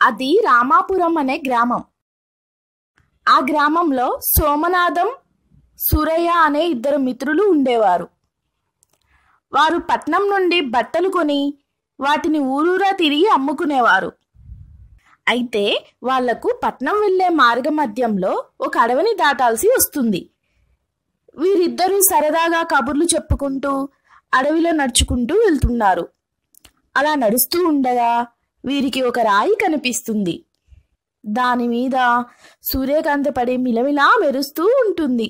అది రామాపురం అనే గ్రామం ఆ గ్రామంలో సోమనాథం సురయ్య అనే ఇద్దరు మిత్రులు ఉండేవారు వారు పట్నం నుండి బట్టలు కొని వాటిని ఊరూరా తిరిగి అమ్ముకునేవారు అయితే వాళ్లకు పట్నం వెళ్లే మార్గ మధ్యంలో ఒక అడవిని దాటాల్సి వస్తుంది వీరిద్దరూ సరదాగా కబుర్లు చెప్పుకుంటూ అడవిలో నడుచుకుంటూ వెళ్తున్నారు అలా నడుస్తూ ఉండగా వీరికి ఒక రాయి కనిపిస్తుంది దాని మీద సూర్యకాంతి పడి మిలమిలా మెరుస్తూ ఉంటుంది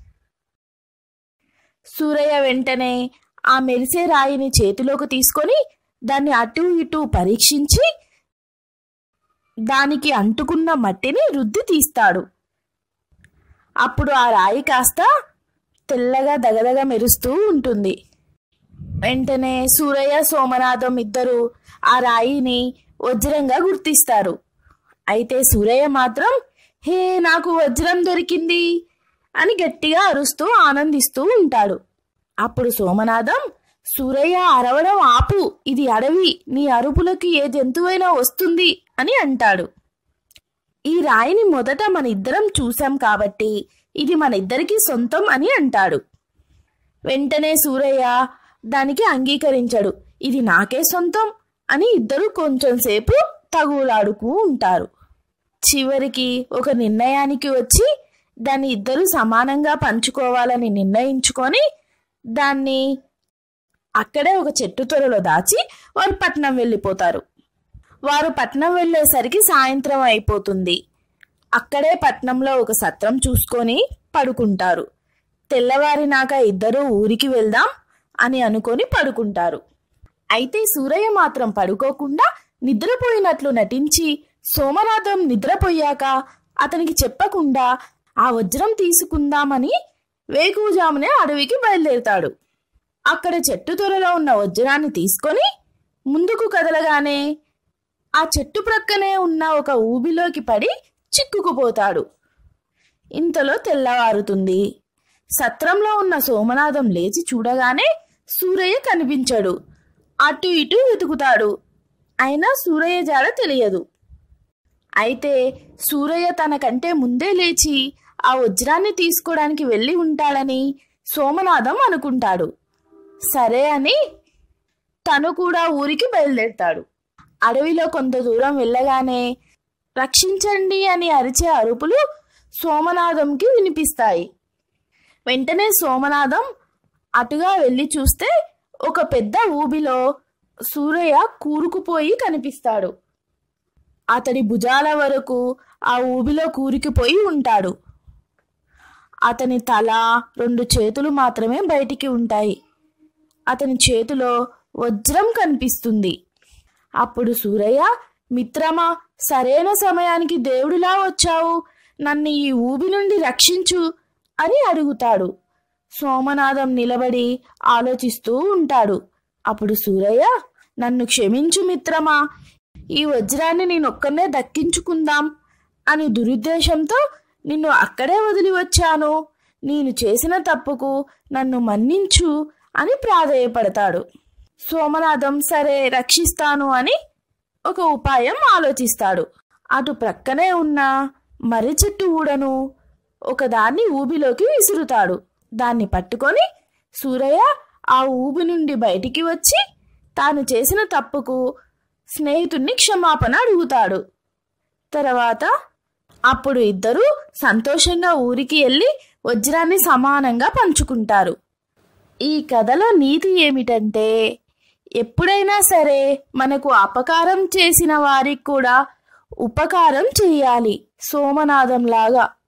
సూరయ్య వెంటనే ఆ మెరిసే రాయిని చేతిలోకి తీసుకొని దాన్ని అటు ఇటు పరీక్షించి దానికి అంటుకున్న మట్టిని రుద్ది తీస్తాడు అప్పుడు ఆ రాయి కాస్త తెల్లగా దగదగ మెరుస్తూ ఉంటుంది వెంటనే సూరయ్య సోమనాథం ఇద్దరు ఆ రాయిని వజ్రంగా గుర్తిస్తారు అయితే సూరయ్య మాత్రం హే నాకు వజ్రం దొరికింది అని గట్టిగా అరుస్తూ ఆనందిస్తూ ఉంటాడు అప్పుడు సోమనాథం సూరయ్య అరవడం ఆపు ఇది అడవి నీ అరుపులకి ఏ జంతువైనా వస్తుంది అని అంటాడు ఈ రాయిని మొదట మన ఇద్దరం చూశాం కాబట్టి ఇది మన ఇద్దరికి సొంతం అని అంటాడు వెంటనే సూరయ్య దానికి అంగీకరించడు ఇది నాకే సొంతం అని ఇద్దరు కొంచెం సేపు తగులాడుతూ ఉంటారు చివరికి ఒక నిర్ణయానికి వచ్చి దాన్ని ఇద్దరు సమానంగా పంచుకోవాలని నిర్ణయించుకొని దాన్ని అక్కడే ఒక చెట్టు త్వరలో దాచి వారు పట్నం వెళ్ళిపోతారు వారు పట్నం వెళ్ళేసరికి సాయంత్రం అయిపోతుంది అక్కడే పట్నంలో ఒక సత్రం చూసుకొని పడుకుంటారు తెల్లవారినాక ఇద్దరూ ఊరికి వెళ్దాం అని అనుకొని పడుకుంటారు అయితే సూరయ్య మాత్రం పడుకోకుండా నిద్రపోయినట్లు నటించి సోమనాథం నిద్రపోయాక అతనికి చెప్పకుండా ఆ వజ్రం తీసుకుందామని వేకువజామునే అడవికి బయలుదేరుతాడు అక్కడ చెట్టు త్వరలో ఉన్న వజ్రాన్ని తీసుకొని ముందుకు కదలగానే ఆ చెట్టు ప్రక్కనే ఉన్న ఒక ఊబిలోకి పడి చిక్కుకుపోతాడు ఇంతలో తెల్లవారుతుంది సత్రంలో ఉన్న సోమనాథం లేచి చూడగానే సూరయ్య కనిపించడు అటు ఇటు వెతుకుతాడు అయినా సూరయ్య జాడ తెలియదు అయితే సూరయ్య తనకంటే ముందే లేచి ఆ వజ్రాన్ని తీసుకోవడానికి వెళ్ళి ఉంటాడని సోమనాథం అనుకుంటాడు సరే అని తను కూడా ఊరికి బయలుదేరుతాడు అడవిలో కొంత దూరం వెళ్ళగానే రక్షించండి అని అరిచే అరుపులు సోమనాథంకి వినిపిస్తాయి వెంటనే సోమనాథం అటుగా వెళ్ళి చూస్తే ఒక పెద్ద ఊబిలో సూరయ్య కూరుకుపోయి కనిపిస్తాడు అతడి భుజాల వరకు ఆ ఊబిలో కూరుకుపోయి ఉంటాడు అతని తల రెండు చేతులు మాత్రమే బయటికి ఉంటాయి అతని చేతిలో వజ్రం కనిపిస్తుంది అప్పుడు సూరయ్య మిత్రమా సరైన సమయానికి దేవుడిలా వచ్చావు నన్ను ఈ ఊబి నుండి రక్షించు అని అడుగుతాడు సోమనాథం నిలబడి ఆలోచిస్తూ ఉంటాడు అప్పుడు సూరయ్య నన్ను క్షమించు మిత్రమా ఈ వజ్రాన్ని నేనొక్కనే దక్కించుకుందాం అని దురుద్దేశంతో నిన్ను అక్కడే వదిలి వచ్చాను నేను చేసిన తప్పుకు నన్ను మన్నించు అని ప్రాధేయపడతాడు సోమనాథం సరే రక్షిస్తాను అని ఒక ఉపాయం ఆలోచిస్తాడు అటు ప్రక్కనే ఉన్న మర్రి చెట్టు ఊడను ఒకదాన్ని ఊబిలోకి విసురుతాడు దాన్ని పట్టుకొని సూరయ్య ఆ ఊబి నుండి బయటికి వచ్చి తాను చేసిన తప్పుకు స్నేహితుణ్ణి క్షమాపణ అడుగుతాడు తర్వాత అప్పుడు ఇద్దరూ సంతోషంగా ఊరికి వెళ్ళి వజ్రాన్ని సమానంగా పంచుకుంటారు ఈ కథలో నీతి ఏమిటంటే ఎప్పుడైనా సరే మనకు అపకారం చేసిన వారికి కూడా ఉపకారం చేయాలి సోమనాథం లాగా